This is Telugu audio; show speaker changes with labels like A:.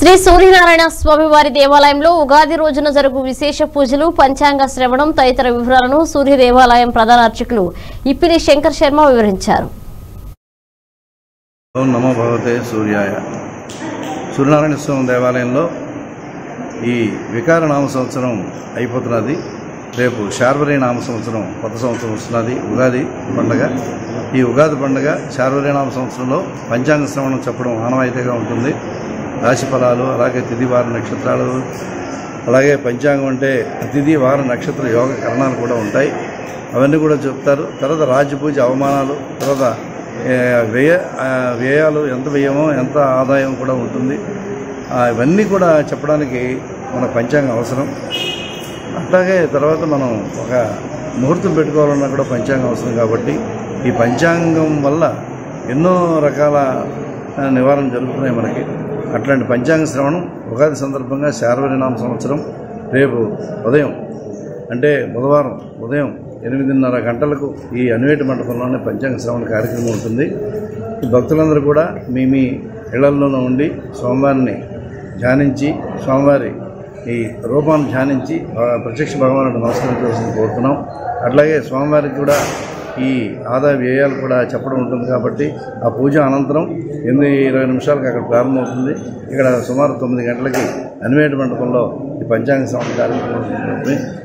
A: శ్రీ సూర్యనారాయణ స్వామి వారి దేవాలయంలో ఉగాది రోజున జరుగు విశేష పూజలు పంచాంగ శ్రవణం తదితర వివరాలను సూర్య దేవాలయం ప్రధాన అర్చకులు ఇప్పిలి శంకర్ శర్మ వివరించారు
B: ఓం నమో భగవతే సూర్యాయ సూర్యనారాయణ స్వామి దేవాలయంలో ఈ వికార నామ సంవత్సరం అయిపోతున్నది రేపు శార్వరి నామ సంవత్సరం కొత్త సంవత్సరం వస్తున్నది ఉగాది పండగ ఈ ఉగాది పండగ శార్వరి నామ సంవత్సరంలో పంచాంగ శ్రవణం చెప్పడం ఆనవాయితీగా ఉంటుంది రాశి ఫలాలు అలాగే తిథి వార నక్షత్రాలు అలాగే పంచాంగం అంటే తిథి వార నక్షత్ర యోగ కరణాలు కూడా ఉంటాయి అవన్నీ కూడా చెప్తారు తర్వాత రాజ్యపూజ అవమానాలు తర్వాత ఏ, వ్యయ ఆ, వ్యయాలు ఎంత వ్యయమో ఎంత ఆదాయం కూడా ఉంటుంది ఆ, ఇవన్నీ కూడా చెప్పడానికి మన పంచాంగం అవసరం అట్లాగే తర్వాత మనం ఒక ముహూర్తం పెట్టుకోవాలన్నా కూడా పంచాంగం అవసరం కాబట్టి ఈ పంచాంగం వల్ల ఎన్నో రకాల ఆ, నివారణ జరుగుతున్నాయి మనకి అట్లాంటి పంచాంగ శ్రవణం ఉగాది సందర్భంగా శార్వరినామ సంవత్సరం రేపు ఉదయం అంటే బుధవారం ఉదయం ఎనిమిదిన్నర గంటలకు ఈ అనివేటి మండపంలోనే పంచాంగ శ్రవణ కార్యక్రమం ఉంటుంది ఈ భక్తులందరూ కూడా మీ మీ ఇళ్లల్లోనూ ఉండి స్వామివారిని ధ్యానించి స్వామివారి ఈ రూపాన్ని ధ్యానించి ఆ ప్రత్యక్ష భగవానుడు నమస్కరించవలసింది కోరుతున్నాం అట్లాగే స్వామివారికి కూడా ఈ ఆదాయ వ్యయాలు కూడా చెప్పడం ఉంటుంది కాబట్టి ఆ పూజ అనంతరం ఎనిమిది ఇరవై నిమిషాలకు అక్కడ ప్రారంభమవుతుంది ఇక్కడ సుమారు తొమ్మిది గంటలకి అనివేటి మండపంలో ఈ పంచాంగ శ్రవణ కార్యక్రమం ఉంటుంది